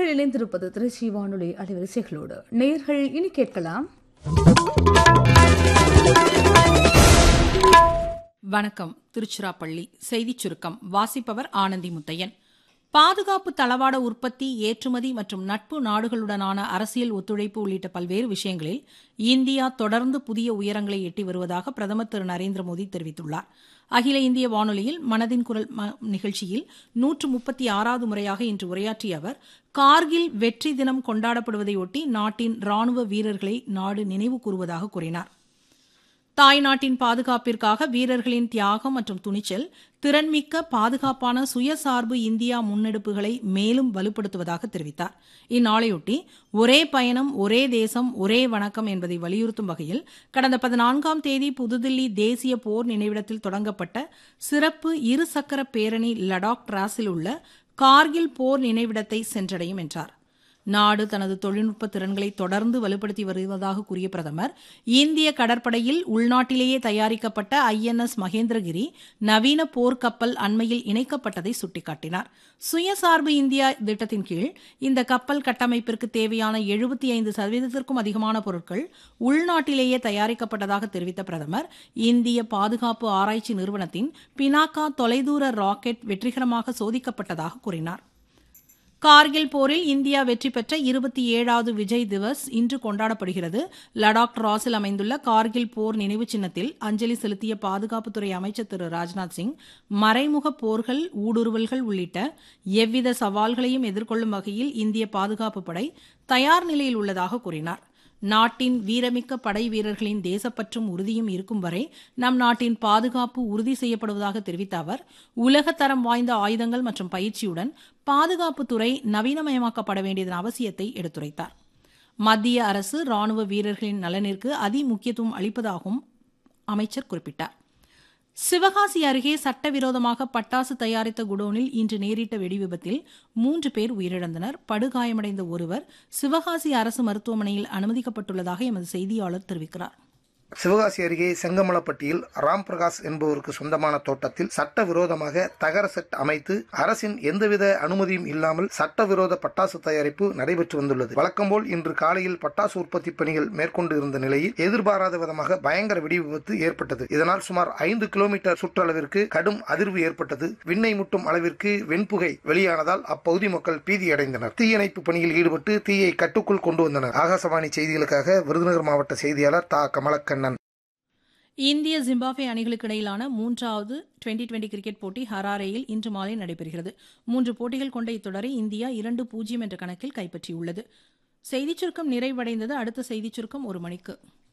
நேர்கள் இணைந்திருப்பது திருச்சி வானொலி அலைவரிசைகளோடு நேர்கள் இனி கேட்கலாம் வணக்கம் திருச்சிராப்பள்ளி செய்திச் சுருக்கம் வாசிப்பவர் ஆனந்தி முத்தையன் பாதுகாப்பு தளவாட உற்பத்தி ஏற்றுமதி மற்றும் நட்பு நாடுகளுடனான அரசியல் ஒத்துழைப்பு உள்ளிட்ட பல்வேறு விஷயங்களில் இந்தியா தொடர்ந்து புதிய உயரங்களை எட்டி வருவதாக பிரதமர் திரு நரேந்திர மோடி தெரிவித்துள்ளார் அகில இந்திய வானொலியில் மனதின் குரல் ம- நிகழ்ச்சியில் நூற்று முப்பத்தி ஆறாவது முறையாக இன்று உரையாற்றிய அவர் கார்கில் வெற்றி தினம் கொண்டாடப்படுவதையொட்டி நாட்டின் ராணுவ வீரர்களை நாடு நினைவு கூறுவதாக கூறினார் தாய்நாட்டின் பாதுகாப்பிற்காக வீரர்களின் தியாகம் மற்றும் துணிச்சல் திறன்மிக்க பாதுகாப்பான சுயசார்பு இந்தியா முன்னெடுப்புகளை மேலும் வலுப்படுத்துவதாக தெரிவித்தார் இந்நாளையொட்டி ஒரே பயணம் ஒரே தேசம் ஒரே வணக்கம் என்பதை வலியுறுத்தும் வகையில் கடந்த பதினான்காம் தேதி புதுதில்லி தேசிய போர் நினைவிடத்தில் தொடங்கப்பட்ட சிறப்பு இருசக்கர பேரணி லடாக் டிராஸில் உள்ள கார்கில் போர் நினைவிடத்தை சென்றடையும் என்றார் நாடு தனது தொழில்நுட்ப திறன்களை தொடர்ந்து வலுப்படுத்தி வருவதாக கூறிய பிரதமர் இந்திய கடற்படையில் உள்நாட்டிலேயே தயாரிக்கப்பட்ட ஐஎன்எஸ் மகேந்திரகிரி நவீன போர்க்கப்பல் அண்மையில் இணைக்கப்பட்டதை சுட்டிக்காட்டினார் சுயசார்பு இந்தியா திட்டத்தின் கீழ் இந்த கப்பல் கட்டமைப்பிற்கு தேவையான எழுபத்தி ஐந்து சதவீதத்திற்கும் அதிகமான பொருட்கள் உள்நாட்டிலேயே தயாரிக்கப்பட்டதாக தெரிவித்த பிரதமர் இந்திய பாதுகாப்பு ஆராய்ச்சி நிறுவனத்தின் பினாக்கா தொலைதூர ராக்கெட் வெற்றிகரமாக சோதிக்கப்பட்டதாக கூறினார் கார்கில் போரில் இந்தியா வெற்றி பெற்ற இருபத்தி ஏழாவது விஜய் திவஸ் இன்று கொண்டாடப்படுகிறது லடாக் ராஸில் அமைந்துள்ள கார்கில் போர் நினைவு சின்னத்தில் அஞ்சலி செலுத்திய பாதுகாப்புத்துறை அமைச்சர் திரு ராஜ்நாத் சிங் மறைமுக போர்கள் ஊடுருவல்கள் உள்ளிட்ட எவ்வித சவால்களையும் எதிர்கொள்ளும் வகையில் இந்திய பாதுகாப்பு படை தயார் நிலையில் உள்ளதாக கூறினார் நாட்டின் வீரமிக்க படை வீரர்களின் தேசப்பற்றும் உறுதியும் இருக்கும் வரை நம் நாட்டின் பாதுகாப்பு உறுதி செய்யப்படுவதாக தெரிவித்த அவர் உலகத்தரம் வாய்ந்த ஆயுதங்கள் மற்றும் பயிற்சியுடன் பாதுகாப்புத்துறை நவீனமயமாக்கப்பட வேண்டியதன் அவசியத்தை எடுத்துரைத்தார் மத்திய அரசு ராணுவ வீரர்களின் நலனிற்கு அதி முக்கியத்துவம் அளிப்பதாகவும் அமைச்சர் குறிப்பிட்டார் சிவகாசி அருகே சட்டவிரோதமாக பட்டாசு தயாரித்த குடோனில் இன்று நேரிட்ட வெடிவிபத்தில் மூன்று பேர் உயிரிழந்தனர் படுகாயமடைந்த ஒருவர் சிவகாசி அரசு மருத்துவமனையில் அனுமதிக்கப்பட்டுள்ளதாக எமது செய்தியாளர் தெரிவிக்கிறார் சிவகாசி அருகே செங்கமலப்பட்டியில் ராம் பிரகாஷ் என்பவருக்கு சொந்தமான தோட்டத்தில் சட்டவிரோதமாக தகர செட் அமைத்து அரசின் எந்தவித அனுமதியும் இல்லாமல் சட்டவிரோத பட்டாசு தயாரிப்பு நடைபெற்று வந்துள்ளது வழக்கம்போல் இன்று காலையில் பட்டாசு உற்பத்தி பணிகள் மேற்கொண்டு இருந்த நிலையில் எதிர்பாராத விதமாக பயங்கர வெடி விபத்து ஏற்பட்டது இதனால் சுமார் ஐந்து கிலோமீட்டர் சுற்றளவிற்கு கடும் அதிர்வு ஏற்பட்டது விண்ணை முட்டும் அளவிற்கு வெண்புகை வெளியானதால் அப்பகுதி மக்கள் பீதியடைந்தனர் தீயணைப்பு பணியில் ஈடுபட்டு தீயை கட்டுக்குள் கொண்டு வந்தனர் ஆகாசவாணி செய்திகளுக்காக விருதுநகர் மாவட்ட செய்தியாளர் தா கமலக்கண்ணன் இந்திய ஜிம்பாப்வே அணிகளுக்கு இடையிலான மூன்றாவது டுவெண்டி டுவெண்டி கிரிக்கெட் போட்டி ஹராரேயில் இன்று மாலை நடைபெறுகிறது மூன்று போட்டிகள் கொண்ட இத்தொடரை இந்தியா இரண்டு பூஜ்ஜியம் என்ற கணக்கில் கைப்பற்றியுள்ளது செய்திச் சுருக்கம் நிறைவடைந்தது அடுத்த செய்திச் சுருக்கம் ஒரு மணிக்கு